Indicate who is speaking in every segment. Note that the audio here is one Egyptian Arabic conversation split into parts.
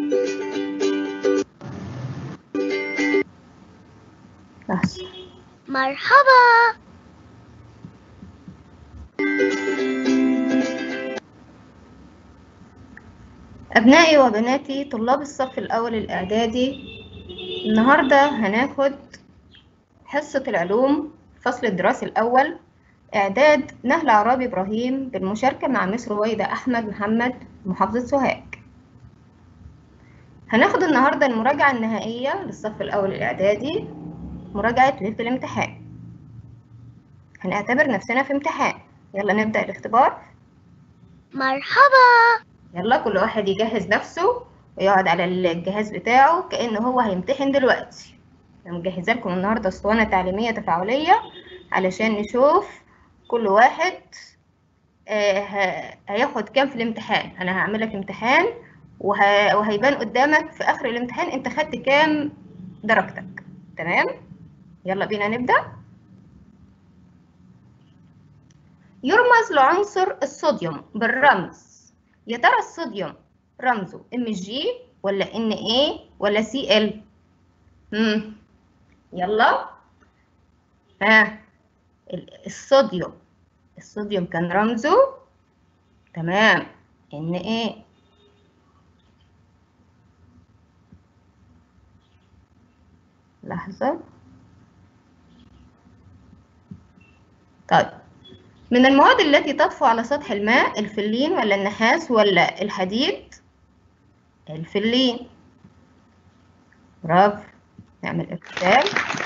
Speaker 1: لحظة
Speaker 2: مرحبا
Speaker 1: أبنائي وبناتي طلاب الصف الأول الإعدادي النهاردة هناخد حصة العلوم الفصل الدراسي الأول إعداد نهل عرابي إبراهيم بالمشاركة مع مس رويدة أحمد محمد محافظة سوهاج هناخد النهاردة المراجعة النهائية للصف الأول الإعدادي مراجعة ليلة الامتحان هنعتبر نفسنا في امتحان يلا نبدأ الاختبار
Speaker 2: مرحبا
Speaker 1: يلا كل واحد يجهز نفسه ويقعد على الجهاز بتاعه كأنه هو هيمتحن دلوقتي أنا مجهزة لكم النهاردة اسطوانة تعليمية تفاعلية علشان نشوف كل واحد آه، ه- هياخد كام في الامتحان أنا هعمل لك امتحان وه... وهيبان قدامك في آخر الامتحان أنت خدت كام درجتك تمام يلا بينا نبدأ يرمز لعنصر الصوديوم بالرمز يا ترى الصوديوم رمزه ام جي ولا ان ايه ولا سي ال امم يلا ها ال- الصوديوم الصوديوم كان رمزه تمام ان ايه لحظة طيب من المواد التي تطفو على سطح الماء الفلين ولا النحاس ولا الحديد الفلين برافو نعمل ارتسال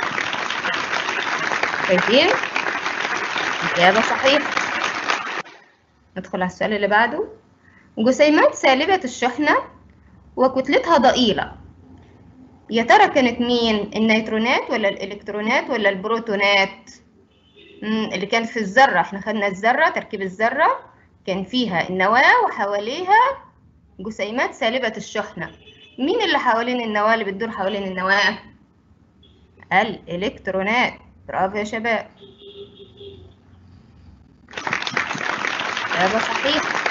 Speaker 1: شايفين إجابة صحيحة ندخل على السؤال اللي بعده جسيمات سالبة الشحنة وكتلتها ضئيلة يا ترى كانت مين النيترونات ولا الإلكترونات ولا البروتونات مم، اللي كانت في الذرة احنا خدنا الذرة تركيب الذرة كان فيها النواة وحواليها جسيمات سالبة الشحنة مين اللي حوالين النواة اللي بتدور حوالين النواة الإلكترونات برافو يا شباب إجابة صحيحة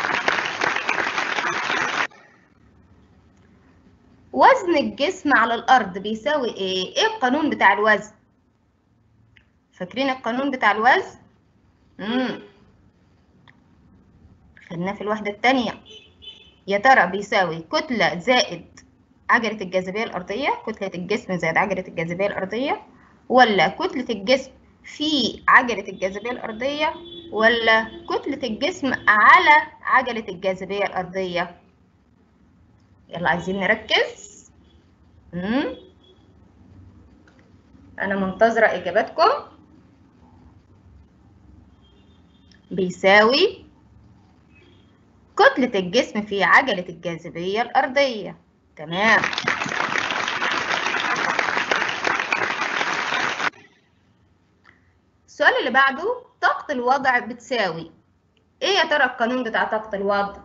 Speaker 1: وزن الجسم على الأرض بيساوي إيه؟ إيه القانون بتاع الوزن؟ فاكرين القانون بتاع الوزن؟ امم خدناه في الوحدة التانية يا ترى بيساوي كتلة زائد عجلة الجاذبية الأرضية كتلة الجسم زائد عجلة الجاذبية الأرضية ولا كتلة الجسم في عجلة الجاذبية الأرضية ولا كتلة الجسم على عجلة الجاذبية الأرضية يلا عايزين نركز مم. أنا منتظرة إجاباتكم بيساوي كتلة الجسم في عجلة الجاذبية الأرضية تمام السؤال اللي بعده طاقة الوضع بتساوي ايه يا ترى القانون بتاع طاقة الوضع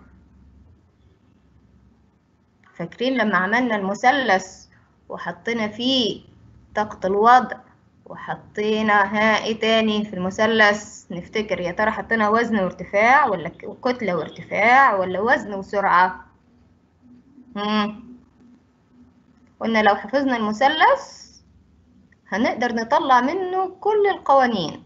Speaker 1: فاكرين لما عملنا المثلث وحطينا فيه طاقة الوضع وحطينا ها ايه تاني في المثلث نفتكر يا ترى حطينا وزن وارتفاع ولا ك- كتلة وارتفاع ولا وزن وسرعة مم. قلنا لو حفظنا المثلث هنقدر نطلع منه كل القوانين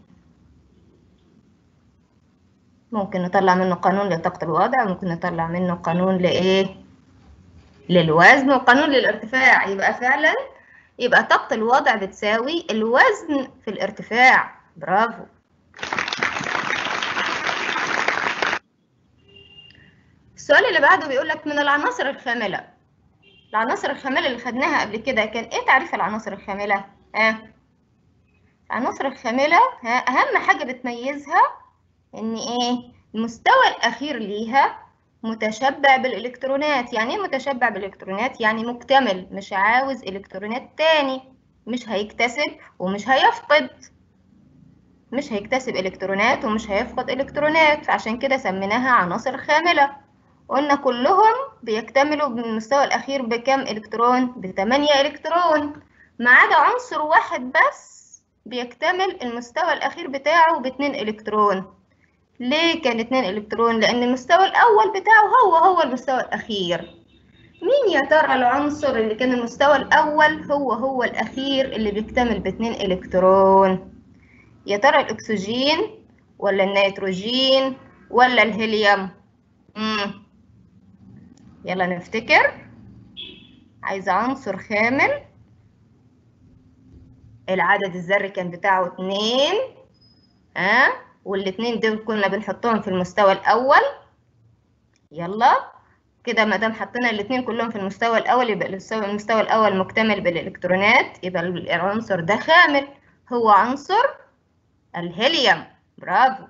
Speaker 1: ممكن نطلع منه قانون لطاقة الوضع وممكن نطلع منه قانون لإيه للوزن وقانون للارتفاع يبقى فعلا يبقى طاقة الوضع بتساوي الوزن في الارتفاع برافو السؤال اللي بعده بيقول لك من العناصر الخاملة العناصر الخاملة اللي خدناها قبل كده كان ايه تعريف العناصر الخاملة؟ ها؟ العناصر الخاملة ها أهم حاجة بتميزها إن إيه؟ المستوى الأخير ليها متشبع بالإلكترونات، يعني إيه متشبع بالإلكترونات؟ يعني مكتمل مش عاوز إلكترونات تاني، مش هيكتسب ومش هيفقد. مش هيكتسب إلكترونات ومش هيفقد إلكترونات، فعشان كده سميناها عناصر خاملة. قلنا كلهم بيكتملوا بالمستوى الأخير بكم إلكترون؟ بثمانية إلكترون ما عدا عنصر واحد بس بيكتمل المستوى الأخير بتاعه باتنين إلكترون ليه كان اتنين إلكترون؟ لأن المستوى الأول بتاعه هو هو المستوى الأخير مين يا ترى العنصر اللي كان المستوى الأول هو هو الأخير اللي بيكتمل باتنين إلكترون يا ترى الأكسجين ولا النيتروجين ولا الهيليوم مم. يلا نفتكر عايزة عنصر خامل العدد الذري كان بتاعه اتنين ها أه؟ والاتنين دول كنا بنحطهم في المستوى الأول يلا كده ما دام حطينا الاتنين كلهم في المستوى الأول يبقى المستوى الأول مكتمل بالإلكترونات يبقى العنصر ده خامل هو عنصر الهيليوم برافو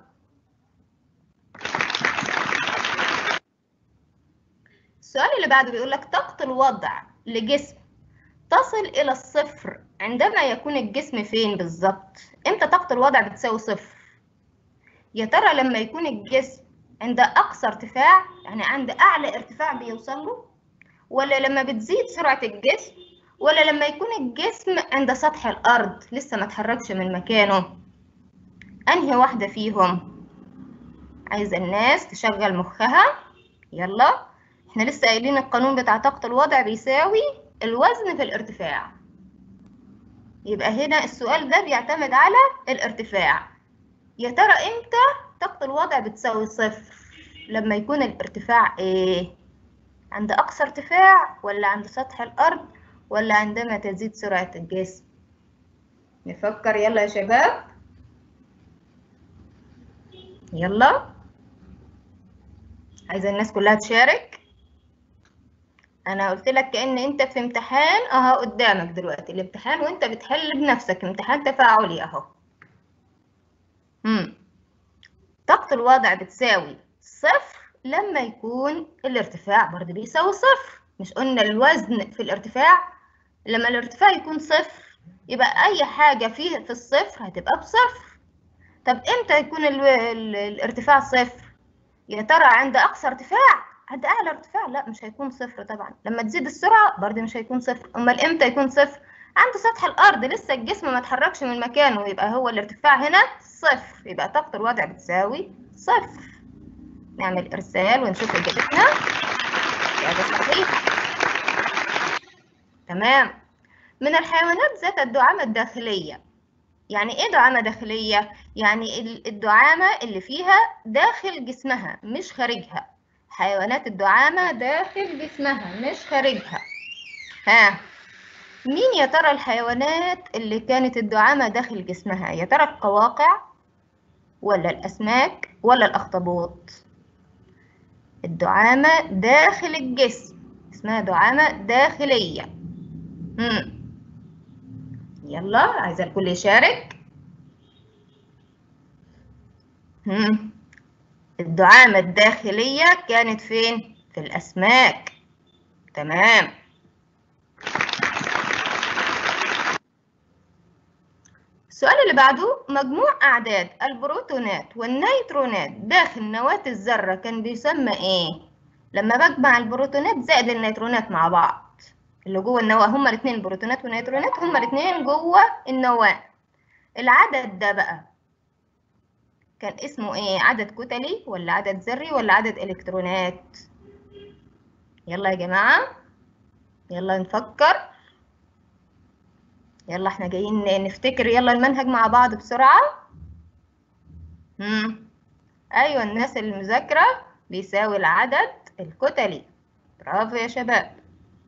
Speaker 1: السؤال اللي بعده بيقول لك طاقة الوضع لجسم تصل إلى الصفر عندما يكون الجسم فين بالظبط؟ إمتى طاقة الوضع بتساوي صفر؟ يا ترى لما يكون الجسم عند أقصى ارتفاع يعني عند أعلى ارتفاع بيوصل له؟ ولا لما بتزيد سرعة الجسم؟ ولا لما يكون الجسم عند سطح الأرض لسه ما اتحركش من مكانه؟ أنهي واحدة فيهم؟ عايزة الناس تشغل مخها يلا احنا لسه قايلين القانون بتاع طاقة الوضع بيساوي الوزن في الارتفاع يبقى هنا السؤال ده بيعتمد على الارتفاع يا ترى امتى طاقة الوضع بتساوي صفر لما يكون الارتفاع ايه عند اقصى ارتفاع ولا عند سطح الارض ولا عندما تزيد سرعة الجسم نفكر يلا يا شباب يلا عايزة الناس كلها تشارك انا قلت لك كأن انت في امتحان اهو قدامك دلوقتي الامتحان وانت بتحل بنفسك امتحان تفاعلي اهو امم طاقة الوضع بتساوي صفر لما يكون الارتفاع برضه بيساوي صفر مش قلنا الوزن في الارتفاع لما الارتفاع يكون صفر يبقى اي حاجة فيه في الصفر هتبقى بصفر طب امتى يكون ال ال الارتفاع صفر يا ترى عند اقصى ارتفاع عند اعلى ارتفاع لا مش هيكون صفر طبعا لما تزيد السرعه برضه مش هيكون صفر امال امتى يكون صفر عند سطح الارض لسه الجسم ما اتحركش من مكانه يبقى هو الارتفاع هنا صفر يبقى طاقه الوضع بتساوي صفر نعمل ارسال ونشوف اجابتنا اجابه صحيحه تمام من الحيوانات ذات الدعامه الداخليه يعني ايه دعامه داخليه يعني الدعامه اللي فيها داخل جسمها مش خارجها حيوانات الدعامة داخل جسمها مش خارجها ها مين يا ترى الحيوانات اللي كانت الدعامة داخل جسمها يا ترى القواقع ولا الأسماك ولا الأخطبوط الدعامة داخل الجسم اسمها دعامة داخلية مم. يلا عايزة الكل يشارك مم. الدعامة الداخلية كانت فين؟ في الأسماك تمام السؤال اللي بعده مجموع أعداد البروتونات والنيترونات داخل نواة الذرة كان بيسمى إيه؟ لما بجمع البروتونات زائد النيترونات مع بعض اللي جوه النواة هما الاتنين البروتونات والنيترونات هما الاتنين جوه النواة العدد ده بقى كان اسمه ايه عدد كتلي ولا عدد ذري ولا عدد الكترونات يلا يا جماعة يلا نفكر يلا احنا جايين نفتكر يلا المنهج مع بعض بسرعة مم. ايوه الناس المذاكرة بيساوي العدد الكتلي برافو يا شباب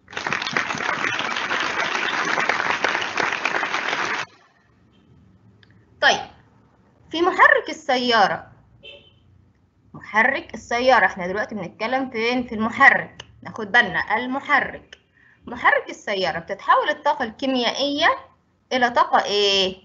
Speaker 1: طيب في محرك السيارة محرك السيارة احنا دلوقتي بنتكلم فين في المحرك ناخد بالنا المحرك محرك السيارة بتتحول الطاقة الكيميائية إلى طاقة إيه؟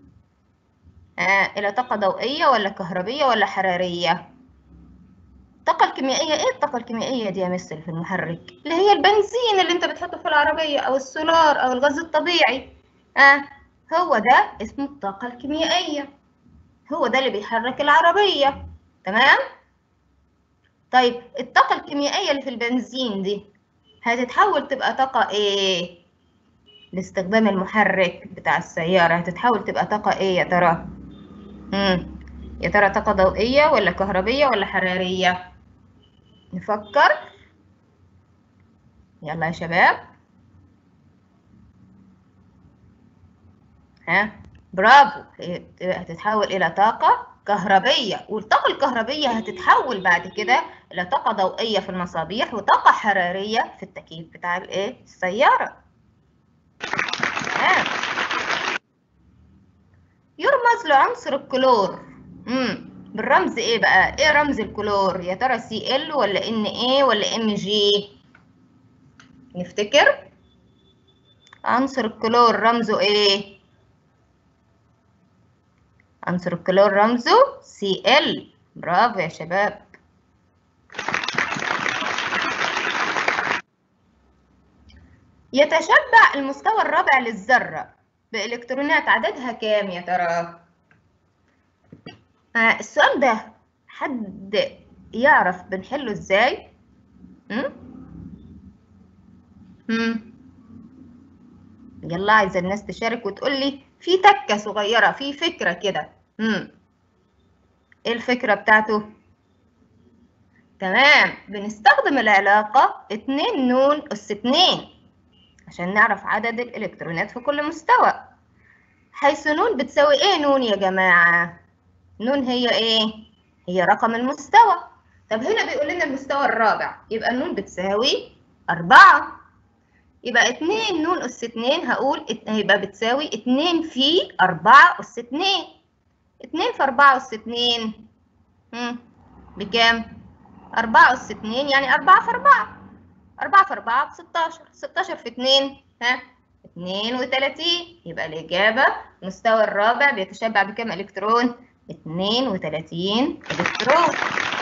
Speaker 1: آه إلى طاقة ضوئية ولا كهربية ولا حرارية؟ الطاقة الكيميائية إيه الطاقة الكيميائية دي يا مستر في المحرك؟ اللي هي البنزين اللي أنت بتحطه في العربية أو السولار أو الغاز الطبيعي آه هو ده اسمه الطاقة الكيميائية هو ده اللي بيحرك العربية تمام؟ طيب الطاقة الكيميائية اللي في البنزين دي هتتحول تبقى طاقة إيه؟ لاستخدام المحرك بتاع السيارة هتتحول تبقى طاقة إيه يا ترى؟ مم. يا ترى طاقة ضوئية ولا كهربية ولا حرارية؟ نفكر يلا يا شباب ها برافو هي هتتحول إلى طاقة كهربية والطاقة الكهربية هتتحول بعد كده إلى طاقة ضوئية في المصابيح وطاقة حرارية في التكييف بتاع الإيه السيارة ها يرمز لعنصر الكلور امم بالرمز ايه بقى ايه رمز الكلور يا ترى سي ال ولا ان ايه ولا ام جي نفتكر عنصر الكلور رمزه ايه عنصر الكلور رمزه سي ال برافو يا شباب يتشبع المستوى الرابع للذرة بإلكترونات عددها كام يا ترى؟ آه السؤال ده حد يعرف بنحله ازاي؟ هم؟ هم؟ يلا عايزة الناس تشارك وتقول لي في تكة صغيرة في فكرة كده هم ايه الفكرة بتاعته؟ تمام بنستخدم العلاقة اتنين نون أس اتنين عشان نعرف عدد الإلكترونات في كل مستوى حيث نون بتساوي ايه نون يا جماعة؟ نون هي ايه؟ هي رقم المستوى طب هنا بيقول لنا المستوى الرابع يبقى النون بتساوي أربعة يبقى اتنين نون أس اتنين هقول ات- هيبقى بتساوي اتنين في أربعة أس اتنين اتنين في أربعة أس اتنين هم، بكام؟ أربعة أس اتنين يعني أربعة في أربعة أربعة في أربعة بستاشر ستاشر في اتنين ها اتنين وتلاتين يبقى الإجابة المستوى الرابع بيتشبع بكام إلكترون؟ اتنين وتلاتين إلكترون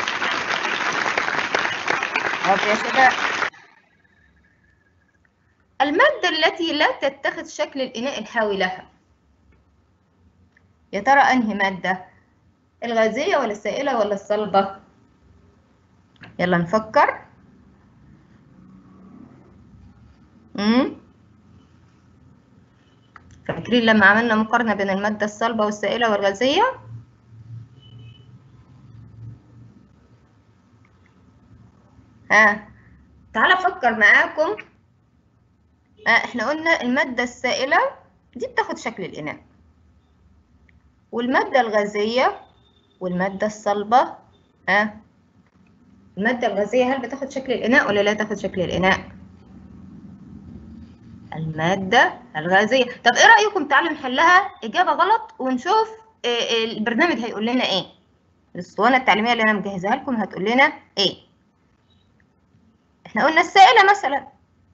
Speaker 1: برافو يا شباب المادة التي لا تتخذ شكل الإناء الحاوي لها يا ترى أنهي مادة؟ الغازية ولا السائلة ولا الصلبة؟ يلا نفكر امم فاكرين لما عملنا مقارنة بين المادة الصلبة والسائلة والغازية؟ ها تعالى أفكر معاكم آه احنا قلنا المادة السائلة دي بتاخد شكل الإناء والمادة الغازية والمادة الصلبة ها المادة الغازية هل بتاخد شكل الإناء ولا لا تاخد شكل الإناء؟ المادة الغازية طب ايه رأيكم تعالوا نحلها إجابة غلط ونشوف آه، البرنامج هيقول لنا ايه الاسطوانة التعليمية اللي أنا مجهزها لكم هتقول لنا ايه احنا قلنا السائلة مثلا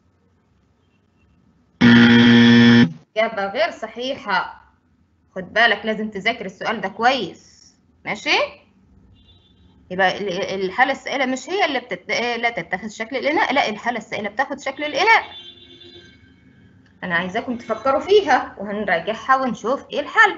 Speaker 1: إجابة غير صحيحة خد بالك لازم تذاكر السؤال ده كويس ماشي يبقى ال- الحالة السائلة مش هي اللي بتت... لا تتخذ شكل الإناء لا الحالة السائلة بتاخد شكل الإناء أنا عايزاكم تفكروا فيها وهنراجعها ونشوف إيه الحل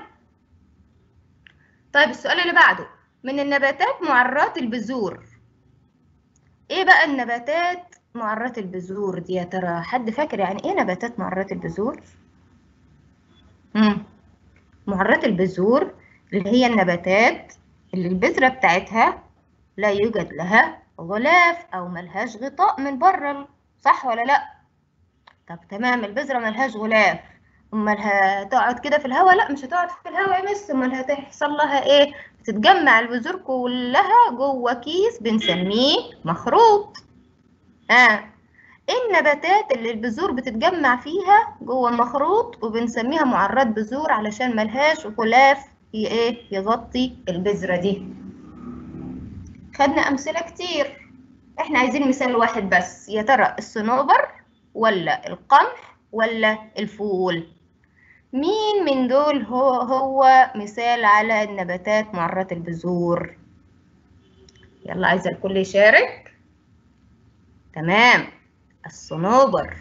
Speaker 1: طيب السؤال اللي بعده من النباتات معرات البذور إيه بقى النباتات معرات البذور دي يا ترى حد فاكر يعني إيه نباتات معرات البذور؟ مم. معرات البذور اللي هي النباتات اللي البذرة بتاعتها لا يوجد لها غلاف أو ملهاش غطاء من بره صح ولا لأ؟ طب تمام البذرة ملهاش غلاف أمال هتقعد كده في الهواء؟ لأ مش هتقعد في الهواء يا مس أمال هتحصل لها إيه؟ بتتجمع البذور كلها جوه كيس بنسميه مخروط آه ايه النباتات اللي البذور بتتجمع فيها جوه مخروط وبنسميها معرات بذور علشان ملهاش غلاف ي- ايه يغطي البذرة دي خدنا أمثلة كتير احنا عايزين مثال واحد بس يا ترى الصنوبر ولا القمح ولا الفول مين من دول هو هو مثال على النباتات معرات البذور يلا عايزة الكل يشارك تمام الصنوبر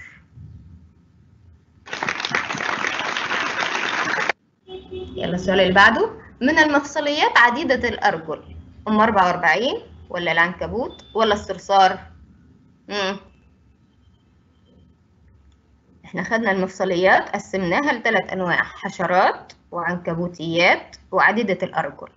Speaker 1: يلا السؤال اللي بعده من المفصليات عديدة الأرجل أم 44 ولا العنكبوت ولا الصرصار مم. احنا خدنا المفصليات قسمناها لثلاث أنواع حشرات وعنكبوتيات وعديدة الأرجل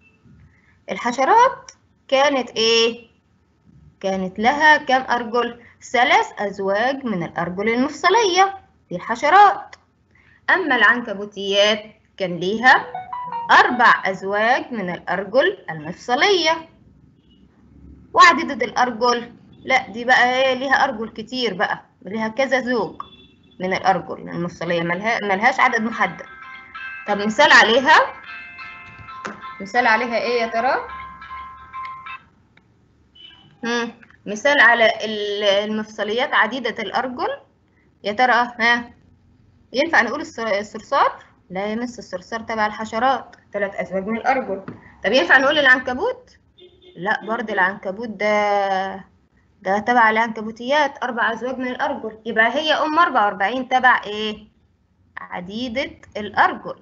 Speaker 1: الحشرات كانت ايه كانت لها كم أرجل ثلاث أزواج من الأرجل المفصلية دي الحشرات أما العنكبوتيات كان ليها أربع أزواج من الأرجل المفصلية وعددة الأرجل لا دي بقى ايه ليها أرجل كتير بقى ليها كذا زوج من الأرجل المفصلية ملها ملهاش عدد محدد طب مثال عليها مثال عليها ايه يا ترى مم. مثال على المفصليات عديدة الأرجل يا ترى ها ينفع نقول الصرصار لا يمس الصرصار تبع الحشرات ثلاث أزواج من الأرجل طب ينفع نقول العنكبوت لا برضه العنكبوت ده ده تبع العنكبوتيات أربع أزواج من الأرجل يبقى هي أم 44 تبع إيه عديدة الأرجل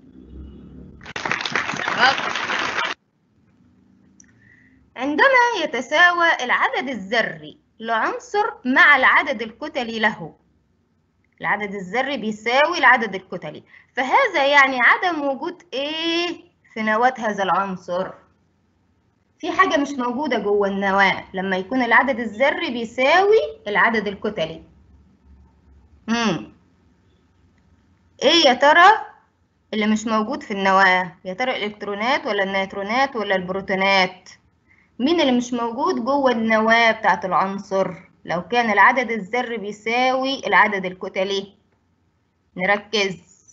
Speaker 1: عندما يتساوى العدد الذري لعنصر مع العدد الكتلي له العدد الذري بيساوي العدد الكتلي فهذا يعني عدم وجود ايه في نواة هذا العنصر في حاجة مش موجودة جوه النواة لما يكون العدد الذري بيساوي العدد الكتلي امم ايه يا ترى اللي مش موجود في النواة يا ترى الالكترونات ولا النيوترونات ولا البروتونات مين اللي مش موجود جوه النواة بتاعت العنصر لو كان العدد الذري بيساوي العدد الكتلي نركز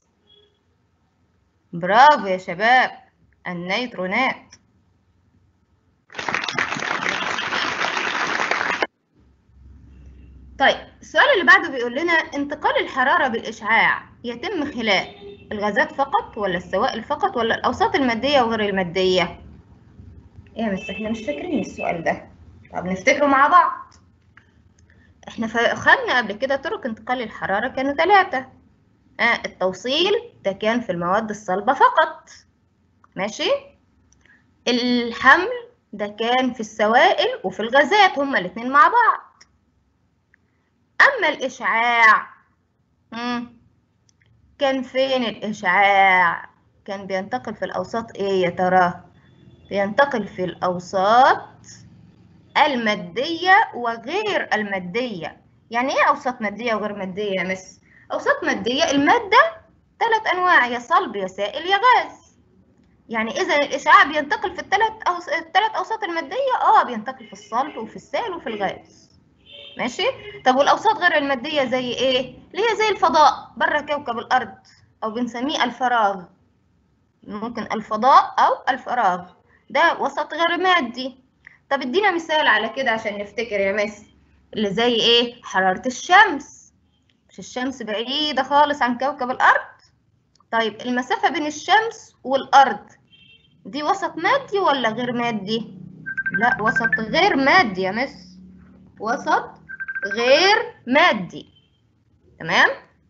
Speaker 1: برافو يا شباب النيوترونات طيب السؤال اللي بعده بيقول لنا انتقال الحرارة بالإشعاع يتم خلال الغازات فقط ولا السوائل فقط ولا الأوساط المادية وغير المادية؟ ايه يا مس احنا مش فاكرين السؤال ده طب نفتكره مع بعض احنا خدنا قبل كده طرق انتقال الحرارة كانوا ثلاثة آه التوصيل ده كان في المواد الصلبة فقط ماشي الحمل ده كان في السوائل وفي الغازات هما الاتنين مع بعض أما الإشعاع مم. كان فين الإشعاع كان بينتقل في الأوساط إيه يا ترى بينتقل في الأوساط المادية وغير المادية يعني إيه أوساط مادية وغير مادية يا مس؟ أوساط مادية المادة ثلاث أنواع يا صلب يا سائل يا غاز يعني إذا الإشعاع بينتقل في الثلاث أوس... الثلاث أوساط المادية آه بينتقل في الصلب وفي السائل وفي الغاز ماشي؟ طب والأوساط غير المادية زي إيه؟ اللي هي زي الفضاء بره كوكب الأرض أو بنسميه الفراغ ممكن الفضاء أو الفراغ ده وسط غير مادي طب ادينا مثال على كده عشان نفتكر يا مس اللي زي ايه حرارة الشمس مش الشمس بعيدة خالص عن كوكب الأرض طيب المسافة بين الشمس والأرض دي وسط مادي ولا غير مادي لا وسط غير مادي يا مس وسط غير مادي تمام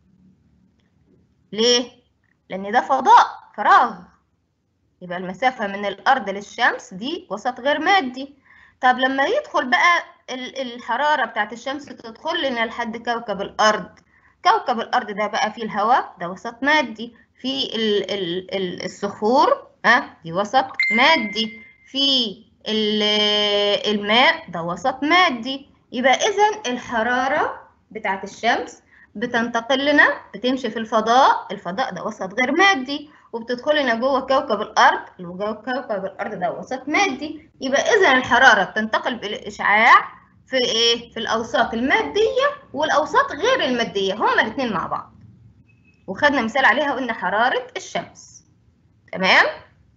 Speaker 1: ليه لأن ده فضاء فراغ يبقى المسافة من الأرض للشمس دي وسط غير مادي طب لما يدخل بقى الحرارة بتاعت الشمس تدخل لنا لحد كوكب الأرض كوكب الأرض ده بقى فيه الهواء ده وسط مادي في ال ال ال الصخور ها دي وسط مادي في الماء ده وسط مادي يبقى إذا الحرارة بتاعت الشمس بتنتقل لنا بتمشي في الفضاء الفضاء ده وسط غير مادي وبتدخل لنا جوه كوكب الارض وجوه كوكب الارض ده وسط مادي يبقى اذا الحراره بتنتقل بالاشعاع في ايه في الاوساط الماديه والاوساط غير الماديه هما الاثنين مع بعض وخدنا مثال عليها قلنا حراره الشمس تمام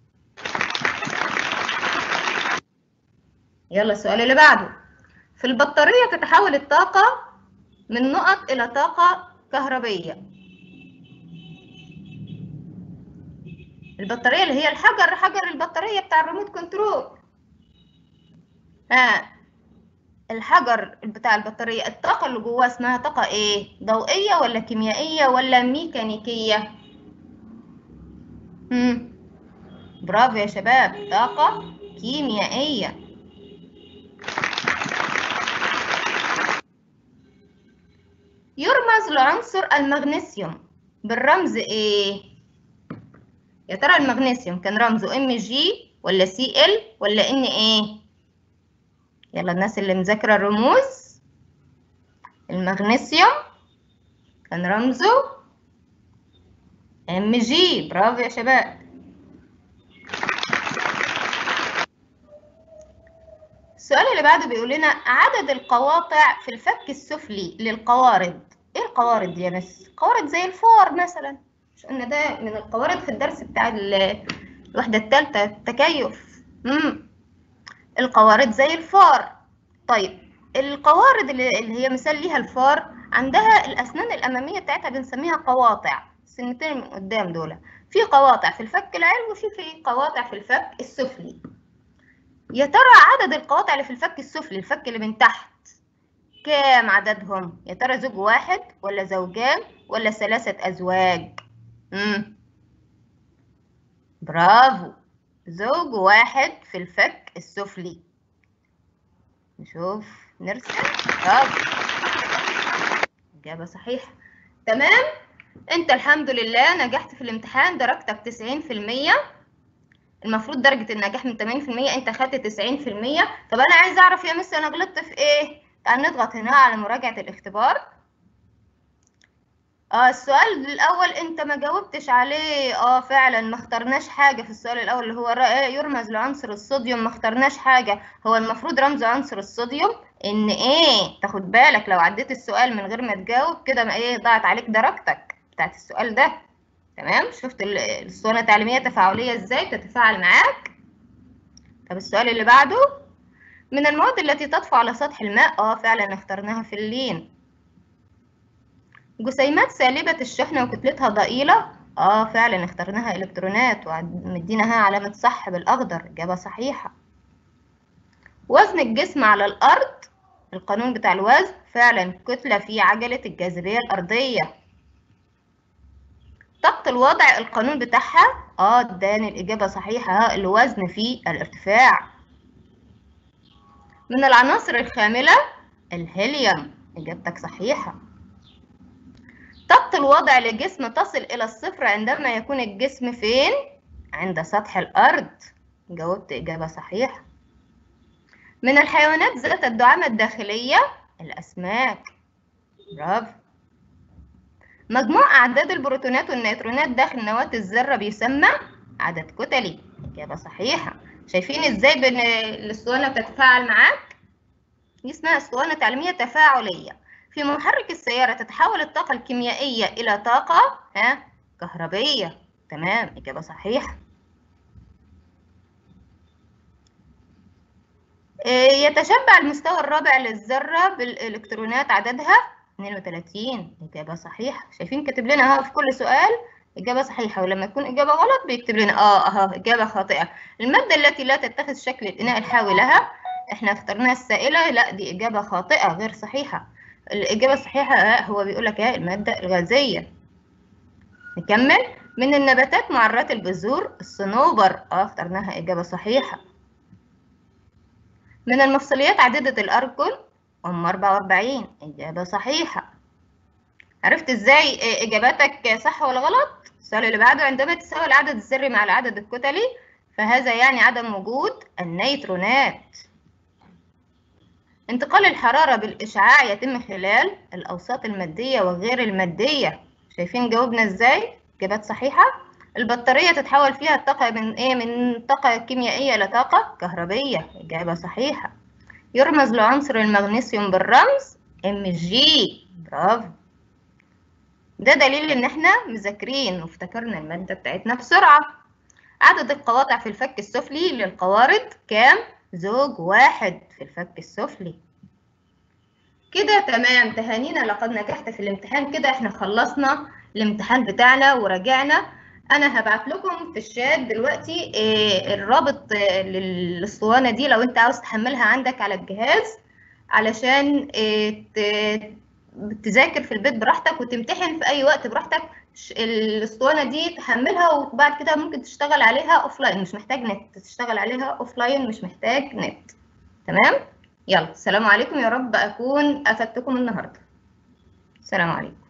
Speaker 1: يلا السؤال اللي بعده في البطاريه تتحول الطاقه من نقط الى طاقه كهربيه البطاريه اللي هي الحجر حجر البطاريه بتاع الريموت كنترول ها الحجر بتاع البطاريه الطاقه اللي جواه اسمها طاقه ايه ضوئيه ولا كيميائيه ولا ميكانيكيه امم برافو يا شباب طاقه كيميائيه يرمز لعنصر المغنيسيوم بالرمز ايه يا ترى المغنيسيوم كان رمزه ام جي ولا سي ال ولا ان ايه يلا الناس اللي مذاكره الرموز المغنيسيوم كان رمزه ام جي برافو يا شباب السؤال اللي بعده بيقول لنا عدد القواطع في الفك السفلي للقوارض ايه القوارض دي يا مس قوارض زي الفار مثلا مش قلنا ده من القوارض في الدرس بتاع ال- الوحدة الثالثة التكيف امم القوارض زي الفار طيب القوارض اللي اللي هي مثال ليها الفار عندها الأسنان الأمامية بتاعتها بنسميها قواطع السنتين من قدام دول في قواطع في الفك العلوي وفي في قواطع في الفك السفلي يا ترى عدد القواطع اللي في الفك السفلي الفك اللي من تحت كام عددهم يا ترى زوج واحد ولا زوجان ولا ثلاثة أزواج امم برافو زوج واحد في الفك السفلي نشوف نرسم برافو إجابة صحيحة تمام أنت الحمد لله نجحت في الامتحان درجتك تسعين في المية المفروض درجة النجاح من 80% أنت خدت 90% طب أنا عايز أعرف يا مس أنا غلطت في إيه؟ تعال نضغط هنا على مراجعة الاختبار اه السؤال الأول أنت ما جاوبتش عليه اه فعلا ما اخترناش حاجة في السؤال الأول اللي هو الر- يرمز لعنصر الصوديوم ما اخترناش حاجة هو المفروض رمز عنصر الصوديوم إن إيه تاخد بالك لو عديت السؤال من غير ما تجاوب كده ما إيه ضاعت عليك درجتك بتاعت السؤال ده تمام شفت ال- الاسطوانه التعليميه تفاعليه ازاي بتتفاعل معاك طب السؤال اللي بعده من المواد التي تطفو على سطح الماء اه فعلا اخترناها في اللين جسيمات سالبة الشحنة وكتلتها ضئيلة اه فعلا اخترناها الكترونات ومديناها علامة صح بالاخضر اجابة صحيحة وزن الجسم على الارض القانون بتاع الوزن فعلا كتلة في عجلة الجاذبية الارضية طاقة الوضع القانون بتاعها اه اداني الإجابة صحيحة ها الوزن في الارتفاع من العناصر الخاملة الهيليوم إجابتك صحيحة طاقة الوضع للجسم تصل إلى الصفر عندما يكون الجسم فين؟ عند سطح الأرض جاوبت إجابة صحيحة من الحيوانات ذات الدعامة الداخلية الأسماك برافو مجموع أعداد البروتونات والنيوترونات داخل نواة الذرة بيسمى عدد كتلي إجابة صحيحة شايفين إزاي بين الأسطوانة بتتفاعل معاك؟ دي اسمها أسطوانة تعليمية تفاعلية في محرك السيارة تتحول الطاقة الكيميائية إلى طاقة ها كهربية تمام إجابة صحيحة إيه، يتشبع المستوى الرابع للذرة بالإلكترونات عددها 32 إجابة صحيحة شايفين كاتب لنا اهو في كل سؤال إجابة صحيحة ولما يكون إجابة غلط بيكتب لنا اه اهو إجابة خاطئة المادة التي لا تتخذ شكل الإناء الحاوي لها احنا اخترناها السائلة لا دي إجابة خاطئة غير صحيحة الإجابة الصحيحة آه، هو بيقول لك اهي المادة الغازية نكمل من النباتات معرات البذور الصنوبر اه اخترناها إجابة صحيحة من المفصليات عديدة الأرجل أم 44 إجابة صحيحة عرفت إزاي إيه إجاباتك صح ولا غلط؟ السؤال اللي بعده عندما تساوي العدد الذري مع العدد الكتلي فهذا يعني عدم وجود النيترونات انتقال الحرارة بالإشعاع يتم خلال الأوساط المادية وغير المادية شايفين جاوبنا إزاي؟ إجابات صحيحة البطارية تتحول فيها الطاقة من إيه؟ من طاقة كيميائية إلى طاقة كهربية إجابة صحيحة يرمز لعنصر المغنيسيوم بالرمز ام جي برافو ده دليل ان احنا مذاكرين وافتكرنا المادة بتاعتنا بسرعة عدد القواطع في الفك السفلي للقوارض كام؟ زوج واحد في الفك السفلي كده تمام تهانينا لقد نجحت في الامتحان كده احنا خلصنا الامتحان بتاعنا وراجعنا انا هبعت لكم في الشات دلوقتي آه، الرابط آه، للاسطوانه دي لو انت عاوز تحملها عندك على الجهاز علشان آه، ت- تذاكر في البيت براحتك وتمتحن في اي وقت براحتك ش- الاسطوانه دي تحملها وبعد كده ممكن تشتغل عليها اوفلاين مش محتاج نت تشتغل عليها اوفلاين مش محتاج نت تمام يلا السلام عليكم يا رب اكون افدتكم النهارده السلام عليكم